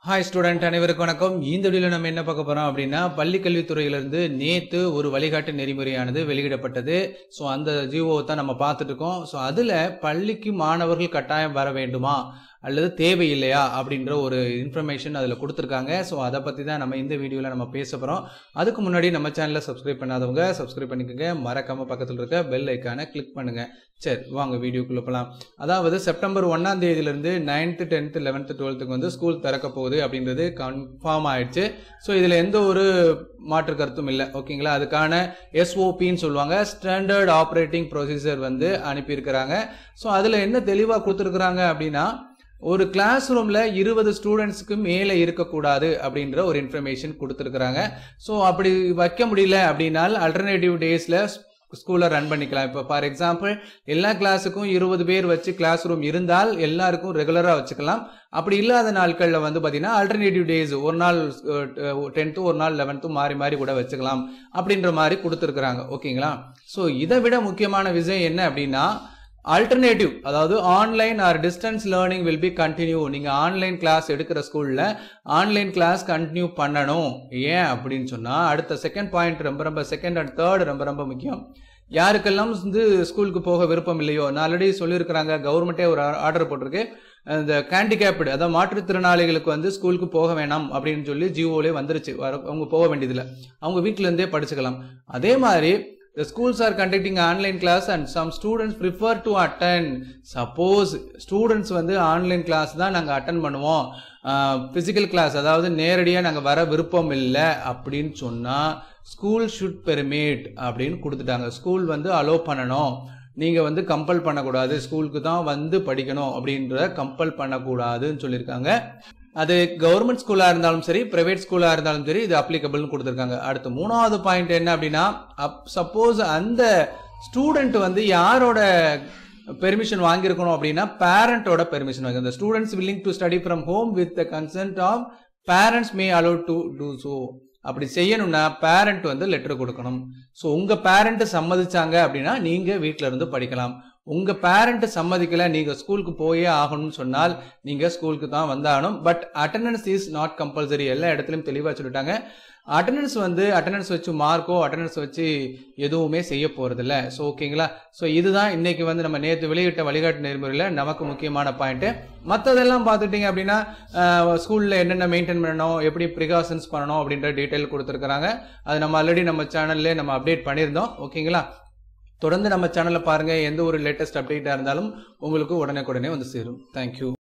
hi student அனைவருக்கும் வணக்கம் இந்த வீடியோவில் நம்ம என்ன பார்க்க போறோம் அப்படின்னா பள்ளி கல்வித்துறையிலிருந்து நேத்து ஒரு வழிகாட்டு நெறிமுறையானது வெளியிடப்பட்டது ஸோ அந்த ஜிஓ தான் நம்ம பார்த்துட்டு இருக்கோம் ஸோ அதில் பள்ளிக்கு மாணவர்கள் கட்டாயம் வர வேண்டுமா அல்லது தேவையில்லையா அப்படின்ற ஒரு இன்ஃபர்மேஷன் அதில் கொடுத்துருக்காங்க ஸோ அதை பற்றி தான் நம்ம இந்த வீடியோவில் நம்ம பேச போகிறோம் அதுக்கு முன்னாடி நம்ம சேனலை சப்ஸ்கிரைப் பண்ணாதவங்க சப்ஸ்கிரைப் பண்ணிக்கோங்க மறக்காம பக்கத்தில் இருக்க பெல் ஐக்கானை கிளிக் பண்ணுங்க சரி வாங்க வீடியோக்குள்ள போகலாம் அதாவது செப்டம்பர் ஒன்றாம் தேதியிலிருந்து நைன்த்து டென்த்து லெவன்த்து டுவெல்த்துக்கு வந்து ஸ்கூல் திறக்க போகுது அப்படின்றது கன்ஃபார்ம் ஆயிடுச்சு ஸோ இதில் எந்த ஒரு மாற்று கருத்தும் இல்லை ஓகேங்களா அதுக்கான எஸ்ஓபின்னு சொல்லுவாங்க ஸ்டாண்டர்ட் ஆப்ரேட்டிங் ப்ரொசீஜர் வந்து அனுப்பியிருக்கிறாங்க ஸோ அதில் என்ன தெளிவாக கொடுத்துருக்குறாங்க அப்படின்னா ஒரு கிளாஸ் ரூமில் இருபது ஸ்டூடெண்ட்ஸுக்கு மேலே இருக்கக்கூடாது அப்படின்ற ஒரு இன்ஃபர்மேஷன் கொடுத்துருக்குறாங்க ஸோ அப்படி வைக்க முடியல அப்படின்னால் அல்டர்னேட்டிவ் டேஸில் ஸ்கூலை ரன் பண்ணிக்கலாம் இப்போ ஃபார் எக்ஸாம்பிள் எல்லா கிளாஸுக்கும் இருபது பேர் வச்சு கிளாஸ் ரூம் இருந்தால் எல்லாருக்கும் ரெகுலராக வச்சுக்கலாம் அப்படி இல்லாத நாட்களில் வந்து பார்த்தீங்கன்னா ஆல்டர்னேட்டிவ் டேஸ் ஒரு நாள் டென்த்து ஒரு நாள் லெவன்த்தும் மாறி மாறி கூட வச்சுக்கலாம் அப்படின்ற மாதிரி கொடுத்துருக்குறாங்க ஓகேங்களா ஸோ இதை விட முக்கியமான விஷயம் என்ன அப்படின்னா ஆல்டர்னேட்டிவ் அதாவது online or distance learning will be continue நீங்கள் ஆன்லைன் கிளாஸ் எடுக்கிற ஸ்கூலில் ஆன்லைன் கிளாஸ் கண்டினியூ பண்ணணும் ஏன் அப்படின்னு சொன்னால் அடுத்த செகண்ட் பாயிண்ட் ரொம்ப ரொம்ப செகண்ட் அண்ட் தேர்ட் ரொம்ப ரொம்ப முக்கியம் யாருக்கெல்லாம் வந்து ஸ்கூலுக்கு போக விருப்பம் இல்லையோ நான் ஆல்ரெடி சொல்லியிருக்கிறாங்க கவர்மெண்ட்டே ஒரு ஆர்டர் போட்டிருக்கு இந்த ஹேண்டிகேப்டு அதாவது மாற்றுத்திறனாளிகளுக்கு வந்து ஸ்கூலுக்கு போக வேணாம் அப்படின்னு சொல்லி ஜிஓலே வந்துருச்சு வர அவங்க போக வேண்டியதில்லை அவங்க வீட்டில இருந்தே படிச்சுக்கலாம் அதே மாதிரி the schools are conducting online class and some students prefer to attend suppose students வந்து ஆன்லைன் கிளாஸ் தான் நாங்கள் அட்டன் பண்ணுவோம் ஃபிசிக்கல் கிளாஸ் அதாவது நேரடியாக நாங்கள் வர விருப்பம் இல்லை அப்படின்னு சொன்னால் ஸ்கூல் ஷுட் பெர்மிட் அப்படின்னு கொடுத்துட்டாங்க ஸ்கூல் வந்து அலோவ் பண்ணணும் நீங்கள் வந்து கம்பல் பண்ணக்கூடாது ஸ்கூலுக்கு தான் வந்து படிக்கணும் அப்படின்ற கம்பல் பண்ணக்கூடாதுன்னு சொல்லியிருக்காங்க அது கவர்மெண்ட் ஸ்கூலாக இருந்தாலும் சரி பிரைவேட் ஸ்கூலாக இருந்தாலும் சரி இது அப்ளிகபிள்னு கொடுத்துருக்காங்க அடுத்து மூணாவது பாயிண்ட் என்ன அப்படின்னா அப் சப்போஸ் அந்த ஸ்டூடெண்ட் வந்து யாரோட பெர்மிஷன் வாங்கியிருக்கணும் அப்படின்னா பேரண்டோட பெர்மிஷன் வாங்கி அந்த students willing to study from home with the consent of parents may allow to do so அப்படி செய்யணும்னா பேரண்ட் வந்து லெட்டர் கொடுக்கணும் ஸோ உங்கள் பேரண்ட் சம்மதிச்சாங்க அப்படின்னா நீங்கள் வீட்டில் இருந்து படிக்கலாம் உங்க பேரண்ட் சம்மதிக்கல நீங்க ஸ்கூலுக்கு போயே ஆகணும்னு சொன்னால் நீங்க ஸ்கூலுக்கு தான் வந்தாகணும் but attendance is not compulsory எல்லா இடத்துலையும் தெளிவாக சொல்லிட்டாங்க அட்டண்டன்ஸ் வந்து அட்டண்டன்ஸ் வச்சு மார்க்கோ அட்டண்டன்ஸ் வச்சு எதுவுமே செய்ய போறதில்ல ஸோ ஓகேங்களா ஸோ இதுதான் இன்னைக்கு வந்து நம்ம நேற்று வெளியிட்ட வழிகாட்டு நெறிமுறையில் நமக்கு முக்கியமான பாயிண்ட்டு மற்றதெல்லாம் பார்த்துட்டிங்க அப்படின்னா ஸ்கூலில் என்னென்ன மெயின்டைன் பண்ணணும் எப்படி ப்ரிகாஷன்ஸ் பண்ணணும் அப்படின்ற டீட்டெயில் கொடுத்துருக்குறாங்க அது நம்ம ஆல்ரெடி நம்ம சேனல்லே நம்ம அப்டேட் பண்ணியிருந்தோம் ஓகேங்களா தொடர்ந்து நம்ம சேனலை பாருங்கள் எந்த ஒரு லேட்டஸ்ட் அப்டேட்டாக இருந்தாலும் உங்களுக்கு உடனே உடனே வந்து சேரும் தேங்க்யூ